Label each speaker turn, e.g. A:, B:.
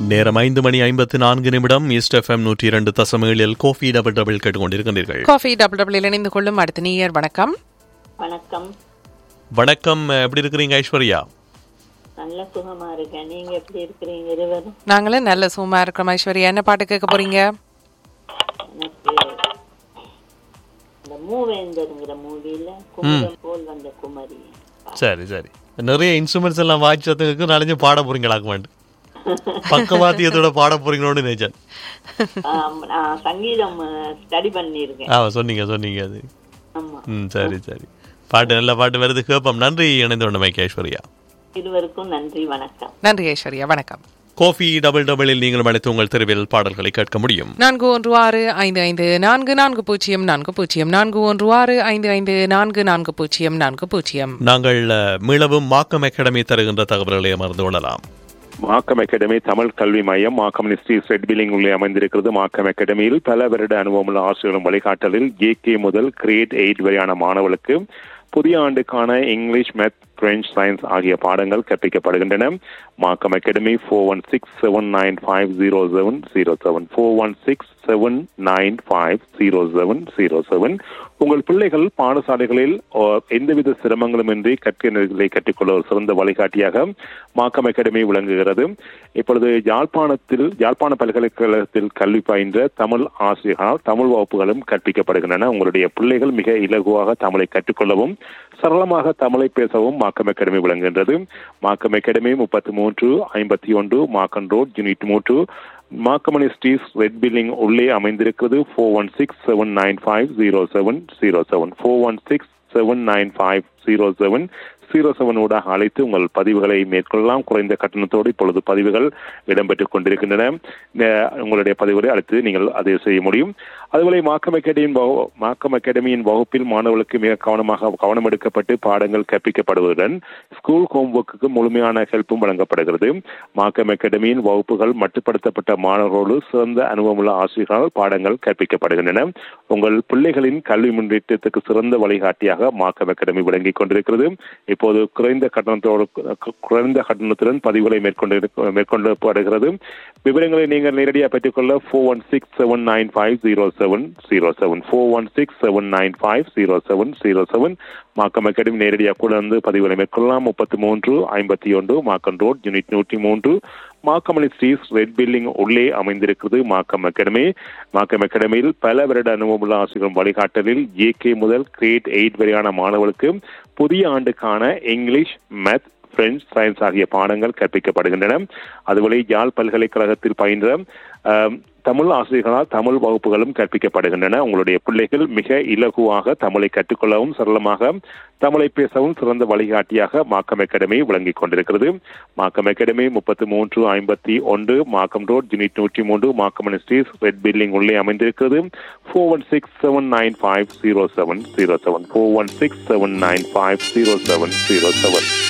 A: நேரம் ஐந்து மணி ஐம்பத்து நான்கு நிமிடம் ஈஸ்ட் எஃப்எம் நூற்றி இரண்டு தசம் ஏழில் கோஃபி டபுள் டபுள் கேட்டுக்கொண்டிருக்கிறீர்கள்
B: காஃபி டபுள் டபுள் இணைந்து கொள்ளும் அடுத்த நீயர் வணக்கம்
C: வணக்கம்
A: வணக்கம் எப்படி இருக்கிறீங்க ஐஸ்வர்யா
C: நல்ல சுகமா இருக்கேன் நீங்க எப்படி இருக்கிறீங்க இருவரும்
B: நாங்களும் நல்ல சும்மா இருக்கிறோம் ஐஸ்வர்யா என்ன பாட்டு கேட்க போறீங்க
C: எனக்கு இந்த மூவேந்தருங்கிற மூவில குமுதம் போல் வந்த குமரி
A: சரி சரி நிறைய இன்ஸ்ட்ருமெண்ட்ஸ் எல்லாம் வாய்ச்சதுக்கு நாலஞ்சு பாட போறீங்களாக்க மாட்டேன் பக்கவாத்தியத்தோட பாட போறீங்களோன்னு நினைச்சேன்
C: ஆம், நான் சங்கீதம் ஸ்டடி பண்ணியிருக்கேன்
A: ஆ சொன்னீங்க சொன்னீங்க அது
C: ஆமா
A: ம் சரி சரி பாட்டு நல்ல பாட்டு வருது கேட்போம் நன்றி இணைந்து கொண்டமைக்கு ஐஸ்வர்யா
C: இருவருக்கும் நன்றி வணக்கம்
B: நன்றி ஐஸ்வர்யா வணக்கம்
A: கோஃபி டபுள் டபுளில் நீங்கள் அழைத்து உங்கள் தெருவில் பாடல்களை கேட்க முடியும்
B: நான்கு ஒன்று ஆறு ஐந்து ஐந்து நான்கு நான்கு பூஜ்ஜியம் நான்கு பூஜ்ஜியம் நான்கு ஒன்று ஆறு ஐந்து ஐந்து நான்கு நான்கு பூஜ்ஜியம் நான்கு பூஜ்ஜியம்
A: நாங்கள் அஹ், மீளவும் மாக்கம் அகாடமி தருகின்ற தகவல்களை அமர்ந்து கொள்ளலாம்
D: மாக்கம் அகாடமி தமிழ் கல்வி மையம் மாக்கம் இன்ஸ்டியூட் ரெட் பில்லிங் உள்ளே அமைந்திருக்கிறது மாக்கம் அகாடமியில் பல வருட அனுபவமுள்ள ஆசிரியர்களும் வழிகாட்டலில் ஜேகே முதல் கிரேட் எயிட் வரையான மாணவர்களுக்கு புதிய ஆண்டுக்கான இங்கிலீஷ் மேத் பிரெஞ்ச் சயின்ஸ் ஆகிய பாடங்கள் கற்பிக்கப்படுகின்றன Markham academy four one six seven nine five zero seven zero seven four one six seven nine five zero seven zero seven உங்கள் பிள்ளைகள் பாடசாலைகளில் ஓ, எந்தவித சிரமங்களுமின்றி கற்கிறதை கற்றுக்கொள்ள ஒரு சிறந்த வழிகாட்டியாக மாக்கம் அகாடமி விளங்குகிறது இப்பொழுது யாழ்ப்பாணத்தில் யாழ்ப்பாண பல்கலைக்கழகத்தில் கல்வி பயின்ற தமிழ் ஆசிரியர்களால் தமிழ் வகுப்புகளும் கற்பிக்கப்படுகின்றன உங்களுடைய பிள்ளைகள் மிக இலகுவாக தமிழை கற்றுக்கொள்ளவும் சரளமாக தமிழை பேசவும் மாக்கம் அகாடமி விளங்குகின்றது மாக்கம் அகாடமி முப்பத்தி மூன்று ஐம்பத்தி ஒன்று மாக்கன் ரோட் யூனிட் மூன்று மாக்கமணி ஸ்ட்ரீஸ் ரெட் பில்லிங் உள்ளே அமைந்திருக்கிறது four one six seven nine five zero seven zero seven four one six seven nine five zero seven zero seven ஊடாக அழைத்து உங்கள் பதிவுகளை மேற்கொள்ளலாம் குறைந்த கட்டணத்தோடு இப்பொழுது பதிவுகள் இடம்பெற்றுக் கொண்டிருக்கின்றன அஹ் உங்களுடைய பதிவுகளை அழைத்து நீங்கள் அதை செய்ய முடியும் அதுபோல மாக்கம் அகாடமியின் வகு- மாக்கம் அகாடமியின் வகுப்பில் மாணவர்களுக்கு மிக கவனமாக கவனம் எடுக்கப்பட்டு பாடங்கள் கற்பிக்கப்படுவதுடன் ஸ்கூல் ஹோம்ஒர்க்குக்கு முழுமையான ஹெல்ப்பும் வழங்கப்படுகிறது மாக்கம் அகாடமியின் வகுப்புகள் மட்டுப்படுத்தப்பட்ட மாணவர்களோடு சிறந்த அனுபவமுள்ள ஆசிரியர்களால் பாடங்கள் கற்பிக்கப்படுகின்றன உங்கள் பிள்ளைகளின் கல்வி முன்னேற்றத்துக்கு சிறந்த வழிகாட்டியாக மாக்கம் அகாடமி விளங்கிக் கொண்டிருக்கிறது இப்போது குறைந்த கட்டணத்தோடு கு- குறைந்த கட்டணத்துடன் பதிவுகளை மேற்கொண்டு மேற்கொள்ளப்படுகிறது விவரங்களை நீங்கள் நேரடியாக பெற்றுக்கொள்ள four one six seven nine five zero seven zero seven four one six seven nine five zero seven zero seven Markham academy நேரடியாக கூட வந்து பதிவுகளை மேற்கொள்ளலாம் முப்பத்தி மூன்று ஐம்பத்தி ஒன்று மாக்கம் ரோட் யூனிட் நூற்றி மூன்று மாக்கமணி ஸ்ட்ரீஸ் ரெட் பில்டிங் உள்ளே அமைந்திருக்கிறது மாக்கம் அகாடமி மாக்கம் அகாடமியில் பல வருட அனுபவமுள்ள ஆசிரியர் வழிகாட்டலில் ஏகே முதல் கிரேட் எயிட் வரையான மாணவர்களுக்கு புதிய ஆண்டுக்கான இங்கிலீஷ் மேத் பிரெஞ்சு சயின்ஸ் ஆகிய பாடங்கள் கற்பிக்கப்படுகின்றன அதுபோல யாழ் பல்கலைக்கழகத்தில் பயின்ற ஆம், தமிழ் ஆசிரியர்களால் தமிழ் வகுப்புகளும் கற்பிக்கப்படுகின்றன உங்களுடைய பிள்ளைகள் மிக இலகுவாக தமிழை கற்றுக்கொள்ளவும் சரளமாக தமிழை பேசவும் சிறந்த வழிகாட்டியாக மாக்கம் அகாடமி விளங்கிக் கொண்டிருக்கிறது மாக்கம் அகாடமி முப்பத்தி மூன்று ஐம்பத்தி ஒன்று மாக்கம் ரோட் யூனிட் நூற்றி மூன்று மாக்கம் ஸ்ட்ரீஸ் ரெட் பில்டிங் உள்ளே அமைந்திருக்கிறது four one six seven nine five zero seven zero seven four one six seven nine five zero seven zero seven